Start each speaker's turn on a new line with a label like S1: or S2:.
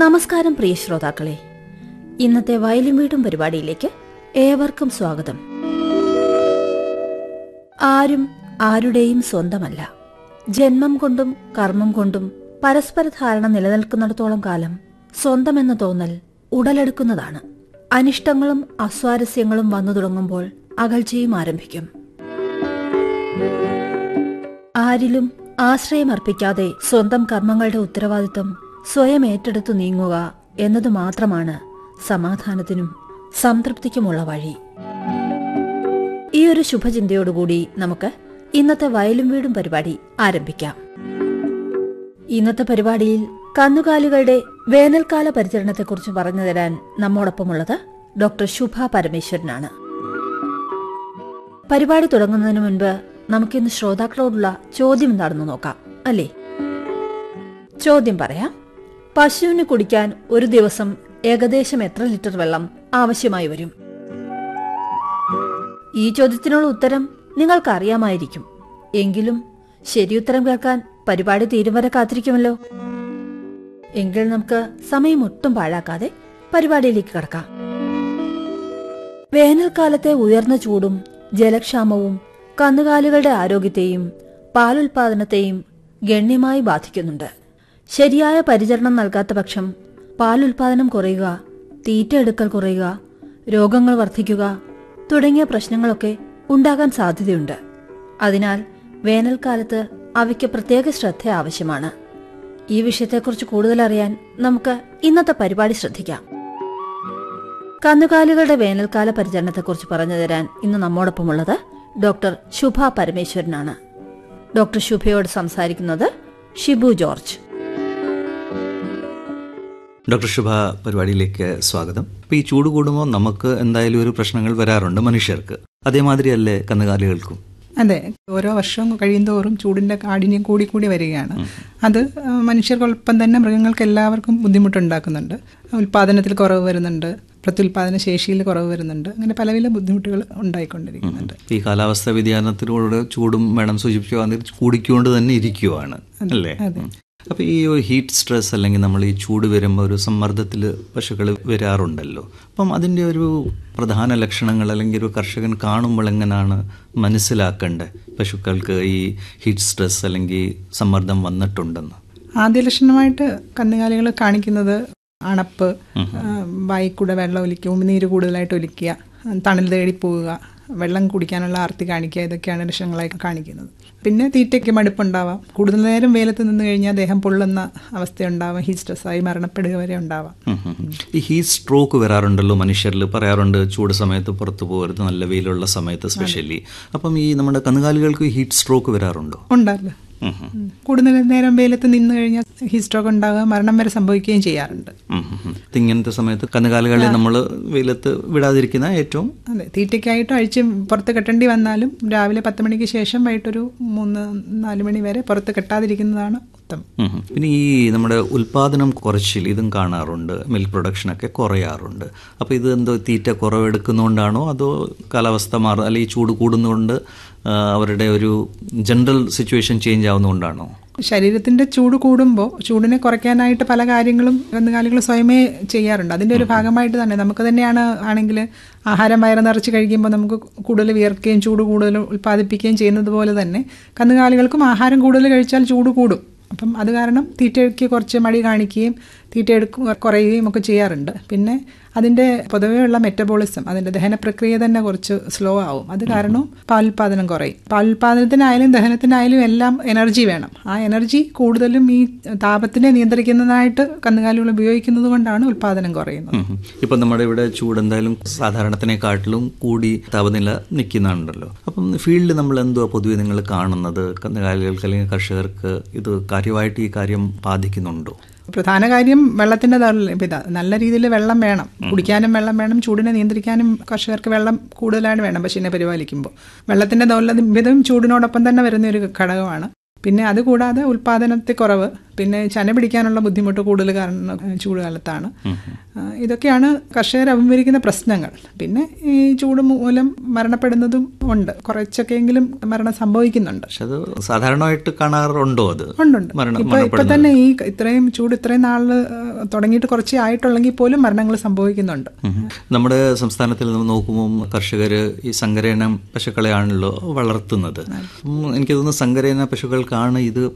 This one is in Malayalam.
S1: നമസ്കാരം പ്രിയ ശ്രോതാക്കളെ ഇന്നത്തെ വയലും വീടും പരിപാടിയിലേക്ക് ഏവർക്കും സ്വാഗതം ആരും ആരുടെയും സ്വന്തമല്ല ജന്മം കൊണ്ടും കർമ്മം കൊണ്ടും പരസ്പര ധാരണ നിലനിൽക്കുന്നിടത്തോളം കാലം സ്വന്തമെന്ന തോന്നൽ ഉടലെടുക്കുന്നതാണ് അനിഷ്ടങ്ങളും അസ്വാരസ്യങ്ങളും വന്നു തുടങ്ങുമ്പോൾ അകൽച്ചയും ആരംഭിക്കും ആരിലും ആശ്രയമർപ്പിക്കാതെ സ്വന്തം കർമ്മങ്ങളുടെ ഉത്തരവാദിത്വം സ്വയം ഏറ്റെടുത്തു നീങ്ങുക എന്നതു മാത്രമാണ് സമാധാനത്തിനും സംതൃപ്തിക്കുമുള്ള വഴി ഈ ഒരു ശുഭചിന്തയോടുകൂടി നമുക്ക് ഇന്നത്തെ വയലും വീടും പരിപാടി ആരംഭിക്കാം ഇന്നത്തെ പരിപാടിയിൽ കന്നുകാലികളുടെ വേനൽക്കാല പരിചരണത്തെക്കുറിച്ച് പറഞ്ഞു തരാൻ നമ്മോടൊപ്പമുള്ളത് ഡോക്ടർ ശുഭ പരമേശ്വരനാണ് പരിപാടി തുടങ്ങുന്നതിന് മുൻപ് നമുക്കിന്ന് ശ്രോതാക്കളോടുള്ള ചോദ്യം എന്താണെന്ന് നോക്കാം അല്ലേ ചോദ്യം പറയാം പശുവിന് കുടിക്കാൻ ഒരു ദിവസം ഏകദേശം എത്ര ലിറ്റർ വെള്ളം ആവശ്യമായി വരും ഈ ചോദ്യത്തിനുള്ള ഉത്തരം നിങ്ങൾക്ക് അറിയാമായിരിക്കും എങ്കിലും ശരിയുത്തരം കേൾക്കാൻ പരിപാടി തീരും വരെ കാത്തിരിക്കുമല്ലോ എങ്കിൽ നമുക്ക് സമയം ഒട്ടും പാഴാക്കാതെ പരിപാടിയിലേക്ക് കടക്കാം വേനൽക്കാലത്തെ ഉയർന്ന ചൂടും ജലക്ഷാമവും കന്നുകാലികളുടെ ആരോഗ്യത്തെയും പാലുൽപാദനത്തെയും ഗണ്യമായി ബാധിക്കുന്നുണ്ട് ശരിയായ പരിചരണം നൽകാത്ത പക്ഷം പാലുൽപാദനം കുറയുക തീറ്റ എടുക്കൽ കുറയുക രോഗങ്ങൾ വർദ്ധിക്കുക തുടങ്ങിയ പ്രശ്നങ്ങളൊക്കെ ഉണ്ടാകാൻ സാധ്യതയുണ്ട് അതിനാൽ വേനൽക്കാലത്ത് അവയ്ക്ക് പ്രത്യേക ശ്രദ്ധ ആവശ്യമാണ് ഈ വിഷയത്തെക്കുറിച്ച് കൂടുതൽ അറിയാൻ നമുക്ക് ഇന്നത്തെ പരിപാടി ശ്രദ്ധിക്കാം കന്നുകാലികളുടെ വേനൽക്കാല പരിചരണത്തെക്കുറിച്ച് പറഞ്ഞു തരാൻ ഇന്ന് നമ്മോടൊപ്പമുള്ളത് ഡോക്ടർ ശുഭ പരമേശ്വരനാണ് ഡോക്ടർ ശുഭയോട് സംസാരിക്കുന്നത് ഷിബു ജോർജ്
S2: ഡോക്ടർ ശുഭ പരിപാടിയിലേക്ക് സ്വാഗതം ഇപ്പൊ ഈ ചൂട് കൂടുമ്പോൾ നമുക്ക് എന്തായാലും ഒരു പ്രശ്നങ്ങൾ വരാറുണ്ട് മനുഷ്യർക്ക് അതേമാതിരിയല്ലേ കന്നുകാലികൾക്കും
S3: അതെ ഓരോ വർഷവും കഴിയുന്തോറും ചൂടിന്റെ കാഠിന്യം കൂടി കൂടി വരികയാണ് അത് ആ, മനുഷ്യർക്കൊപ്പം തന്നെ മൃഗങ്ങൾക്ക് എല്ലാവർക്കും ബുദ്ധിമുട്ടുണ്ടാക്കുന്നുണ്ട് ഉൽപാദനത്തിൽ കുറവ് വരുന്നുണ്ട് പ്രത്യുൽപാദന ശേഷിയിൽ കുറവ് വരുന്നുണ്ട് അങ്ങനെ പല പല ബുദ്ധിമുട്ടുകൾ ഉണ്ടായിക്കൊണ്ടിരിക്കുന്നുണ്ട്
S2: ഈ കാലാവസ്ഥാ വ്യതിയാനത്തിലൂടെ ചൂടും വേണം സൂചിപ്പിക്കുക കൂടിക്കൊണ്ട് തന്നെ ഇരിക്കുവാണ് അല്ലേ ഉം. അപ്പൊ ഈ ഒരു ഹീറ്റ് സ്ട്രെസ് അല്ലെങ്കിൽ നമ്മൾ ഈ ചൂട് വരുമ്പോൾ ഒരു സമ്മർദ്ദത്തിൽ പശുക്കൾ വരാറുണ്ടല്ലോ അപ്പം അതിൻ്റെ ഒരു പ്രധാന ലക്ഷണങ്ങൾ അല്ലെങ്കിൽ ഒരു കർഷകൻ കാണുമ്പോൾ എങ്ങനെയാണ് മനസ്സിലാക്കേണ്ടത് പശുക്കൾക്ക് ഈ ഹീറ്റ് സ്ട്രെസ് അല്ലെങ്കിൽ സമ്മർദ്ദം വന്നിട്ടുണ്ടെന്ന്
S3: ആദ്യ ലക്ഷണമായിട്ട് കന്നുകാലികൾ കാണിക്കുന്നത് അണപ്പ് വായിക്കൂടെ വെള്ളം ഒലിക്കുക ഉമിനീര് കൂടുതലായിട്ട് ഒലിക്കുക തണൽ തേടി പോവുക വെള്ളം കുടിക്കാനുള്ള ആർത്തി കാണിക്കുക ഇതൊക്കെയാണ് ലക്ഷണങ്ങളായി കാണിക്കുന്നത് പിന്നെ തീറ്റയ്ക്ക് മടുപ്പുണ്ടാവാം കൂടുതൽ നേരം വെയിലത്ത് നിന്ന് കഴിഞ്ഞാൽ ദേഹം പൊള്ളുന്ന അവസ്ഥയുണ്ടാവാം ഹീറ്റ് സ്ട്രെസ്സായി മരണപ്പെടുക വരെ ഉണ്ടാവാം
S2: ഉം ഉം ഉം. ഈ ഹീറ്റ് സ്ട്രോക്ക് വരാറുണ്ടല്ലോ മനുഷ്യരിൽ പറയാറുണ്ട് ചൂട് സമയത്ത് പുറത്തു പോകരുത് നല്ല വെയിലുള്ള സമയത്ത് സ്പെഷ്യലി അപ്പം ഈ നമ്മുടെ കന്നുകാലികൾക്ക് ഹീറ്റ് സ്ട്രോക്ക് വരാറുണ്ടോ
S3: ഉണ്ടാവില്ല
S2: ഉം ഉം.
S3: കൂടുതൽ നേരം വെയിലത്ത് നിന്ന് കഴിഞ്ഞാൽ ഹീറ്റ് സ്ട്രോക്ക് ഉണ്ടാവുക മരണം വരെ സംഭവിക്കുകയും ചെയ്യാറുണ്ട്
S2: ഉം ഉം ഉം. ഇത് ഇങ്ങനത്തെ സമയത്ത് കന്നുകാലികളെ നമ്മൾ വെയിലത്ത് വിടാതിരിക്കുന്ന ഏറ്റവും
S3: അതെ തീറ്റയ്ക്കായിട്ട് അഴിച്ച് പുറത്ത് കെട്ടേണ്ടി വന്നാലും രാവിലെ പത്ത് മണിക്ക് ശേഷം വൈകിട്ടൊരു മൂന്ന് നാല് മണി വരെ പുറത്ത് കെട്ടാതിരിക്കുന്നതാണ് ഉത്തമം
S2: ഉം ഉം. പിന്നെ ഈ നമ്മുടെ ഉൽപാദനം കുറച്ചിൽ ഇതും കാണാറുണ്ട് മിൽക്ക് പ്രൊഡക്ഷനൊക്കെ കുറയാറുണ്ട് അപ്പോൾ ഇത് എന്തോ തീറ്റ കുറവെടുക്കുന്നതുകൊണ്ടാണോ അതോ കാലാവസ്ഥ മാറും അല്ലെങ്കിൽ ചൂട് കൂടുന്നതുകൊണ്ട് ആ, അവരുടെ ഒരു ജനറൽ സിറ്റുവേഷൻ ചേഞ്ച് ആവുന്നതുകൊണ്ടാണോ
S3: ശരീരത്തിന്റെ ചൂട് കൂടുമ്പോൾ ചൂടിനെ കുറയ്ക്കാനായിട്ട് പല കാര്യങ്ങളും കന്നുകാലികൾ സ്വയമേ ചെയ്യാറുണ്ട് അതിന്റെ ഒരു ഭാഗമായിട്ട് തന്നെ നമുക്ക് തന്നെയാണ് ആണെങ്കിൽ ആഹാരം വയറ് നിറച്ച് കഴിക്കുമ്പോൾ നമുക്ക് കൂടുതൽ വിയർക്കുകയും ചൂട് കൂടുതൽ ഉൽപ്പാദിപ്പിക്കുകയും ചെയ്യുന്നത് പോലെ തന്നെ കന്നുകാലികൾക്കും ആഹാരം കൂടുതൽ കഴിച്ചാൽ ചൂട് കൂടും അപ്പം അത് കാരണം തീറ്റയ്ക്ക് കുറച്ച് മടി കാണിക്കുകയും തീറ്റ എടുക്കും കുറയുകയും ഒക്കെ ചെയ്യാറുണ്ട് പിന്നെ അതിൻ്റെ പൊതുവെയുള്ള മെറ്റബോളിസം അതിൻ്റെ ദഹന പ്രക്രിയ തന്നെ കുറച്ച് സ്ലോ ആവും അത് കാരണവും പാലുൽപാദനം കുറയും പാലുൽപാദനത്തിനായാലും ദഹനത്തിനായാലും എല്ലാം എനർജി വേണം ആ എനർജി കൂടുതലും ഈ താപത്തിനെ നിയന്ത്രിക്കുന്നതിനായിട്ട് കന്നുകാലികൾ ഉപയോഗിക്കുന്നത് കൊണ്ടാണ് ഉൽപാദനം കുറയുന്നത്
S2: ഉം ഉം. ഇപ്പൊ നമ്മുടെ ഇവിടെ ചൂട് എന്തായാലും സാധാരണത്തിനെക്കാട്ടിലും കൂടി താപനില നിൽക്കുന്നുണ്ടല്ലോ അപ്പം ഫീൽഡിൽ നമ്മൾ എന്തുവാ പൊതുവെ നിങ്ങൾ കാണുന്നത് കന്നുകാലികൾക്ക് അല്ലെങ്കിൽ കർഷകർക്ക് ഇത് കാര്യമായിട്ട് ഈ കാര്യം ബാധിക്കുന്നുണ്ടോ
S3: പ്രധാന കാര്യം വെള്ളത്തിന്റെ ലഭ്യത നല്ല രീതിയിൽ വെള്ളം വേണം കുടിക്കാനും വെള്ളം വേണം ചൂടിനെ നിയന്ത്രിക്കാനും കർഷകർക്ക് വെള്ളം കൂടുതലാണ് വേണം പശുവിനെ പരിപാലിക്കുമ്പോൾ വെള്ളത്തിന്റെ ദൗർലഭ്യതയും ചൂടിനോടൊപ്പം തന്നെ വരുന്ന ഒരു ഘടകമാണ് പിന്നെ അതുകൂടാതെ ഉൽപാദനത്തെ കുറവ് പിന്നെ ചന പിടിക്കാനുള്ള ബുദ്ധിമുട്ട് കൂടുതൽ കാരണം ഏഹ്, ചൂട് കാലത്താണ് ആ, ഇതൊക്കെയാണ് കർഷകർ അഭിമുഖീകരിക്കുന്ന പ്രശ്നങ്ങൾ പിന്നെ ഈ ചൂട് മൂലം മരണപ്പെടുന്നതും ഉണ്ട് കുറച്ചൊക്കെയെങ്കിലും മരണം സംഭവിക്കുന്നുണ്ട്
S2: പക്ഷെ അത് സാധാരണമായിട്ട് കാണാറുണ്ടോ അത്
S3: ഉണ്ടുണ്ട്
S2: മരണം
S3: ഇപ്പൊ ഇപ്പൊ തന്നെ ഈ ഇത്രയും ചൂട് ഇത്രയും നാള് ഏഹ്, തുടങ്ങിയിട്ട് കുറച്ചേ ആയിട്ടുള്ളെങ്കിൽ പോലും മരണങ്ങൾ സംഭവിക്കുന്നുണ്ട്
S2: ഉം. നമ്മുടെ സംസ്ഥാനത്തിൽ നമ്മൾ നോക്കുമ്പോൾ കർഷകർ ഈ സങ്കരയിനം പശുക്കളെയാണല്ലോ വളർത്തുന്നത് ഉം, എനിക്ക് തോന്നുന്നു സങ്കരയിന പശുക്കൾക്കാണ് ഇത്